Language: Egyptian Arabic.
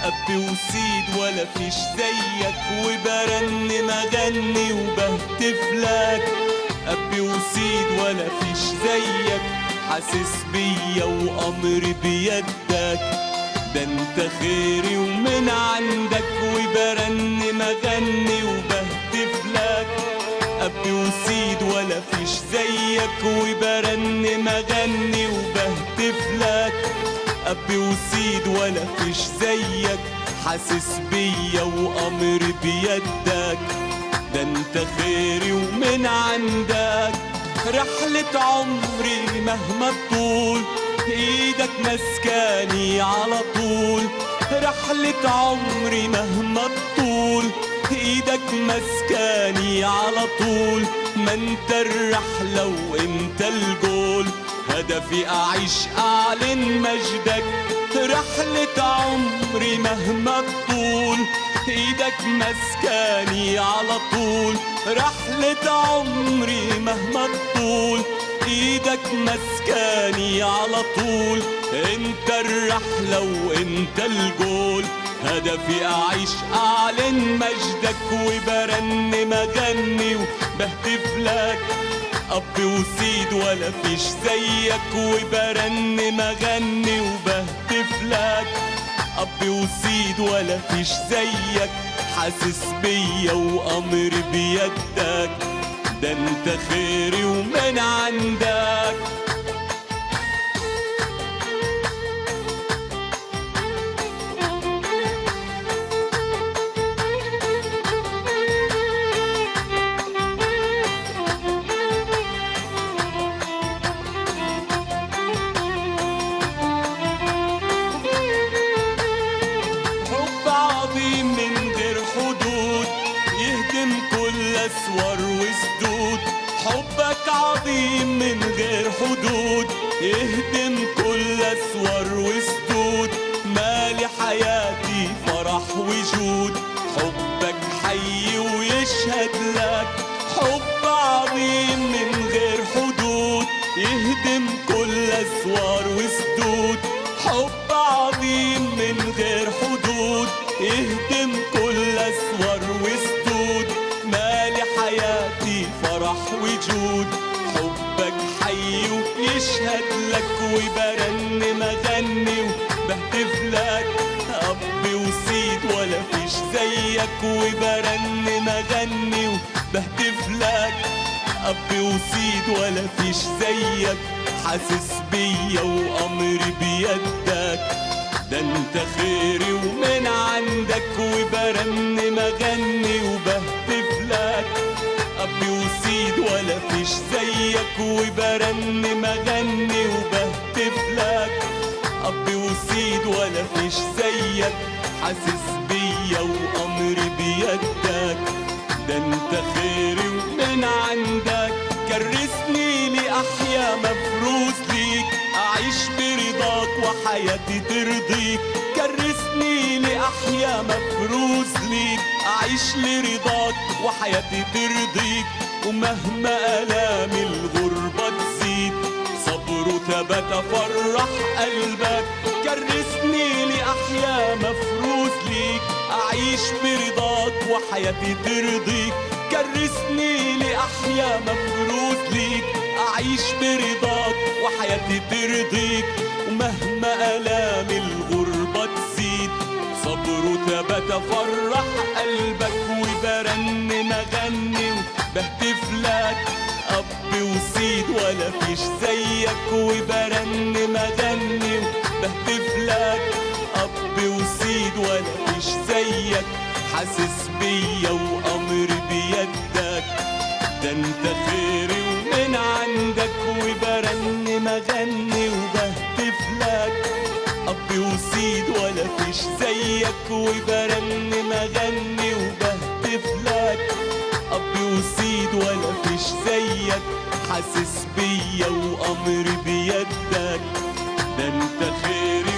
اب وسيد ولا فيش زيك وبرنم اغني وبهتف لك اب وسيد ولا فيش زيك حاسس بيا وامري بيدك ده انت خيري ومن عندك وبرنم اغني وبهتف لك اب وسيد ولا فيش زيك وبرنم اغني وبهتف لك اب وسيد ولا فيش زيك حاسس بيا وامري بيدك ده انت خيري ومن عندك رحلة عمري مهما تطول ايدك مسكاني على طول رحلة عمري مهما تطول ايدك مسكاني على طول ما انت الرحلة وانت الجول هدفي اعيش اعلن مجدك رحلة عمري مهما تطول ايدك مسكاني على طول رحلة عمري مهما تطول ايدك مسكاني على طول انت الرحلة وانت الجول هدفي اعيش اعلن مجدك وبرنم اغني وبهتف لك اب وسيد ولا فيش زيك وبرنم اغني وبهتف لك اب وسيد ولا فيش زيك حاسس بيا وامري بيدك ده انت خيري ومن عندك حب عظيم من غير حدود يهدم كل اسوار وسدود حبك عظيم من غير حدود يهدم كل اسوار وسدود مالي حياتي فرح وجود حبك حي ويشهد لك حب عظيم من غير حدود يهدم كل اسوار وسدود حب عظيم من غير حدود يهدم كل اسوار وسدود مالي حياتي فرح وجود حبك حي ويشهد لك وبرنم اغني وبهتف لك اب وسيد ولا فيش زيك وبرنم اغني وبهتف لك اب وسيد ولا فيش زيك حاسس بيا وامري بيدك ده انت خيري ومن عندك وبرنم اغني وبهتف لك اب وسيد ولا فيش زيك وبرنم اغني وبهتف لك اب وسيد ولا فيش زيك حاسس بيا وامري بيدك ده انت خيري ومن عندك كرسني لأحيا مفروس ليك أعيش برضاك وحياتي ترضيك كرسني لأحيا مفروس ليك أعيش لرضاك وحياتي ترضيك ومهما آلام الغربة تزيد صبر وثبات أفرح قلبك كرسني لأحيا مفروس ليك أعيش برضاك وحياتي ترضيك كرسني لأحيا مفروس ليك أعيش برضاك وحياتي ترضيك ومهما آلام الغربة تزيد صبر وثبات أفرح قلبك وبرنم أغني وبهتف لك أب وسيد ولا فيش زيك وبرنم أغني وبهتف لك أب وسيد ولا فيش زيك حاسس بيا وأمري بيدك ده انت خيري ومن عندك وبرنم اغني وبهتف لك اب وسيد ولا فيش زيك وبرنم اغني وبهتف لك اب وسيد ولا فيش زيك حاسس بيا وامري بيدك ده انت خيري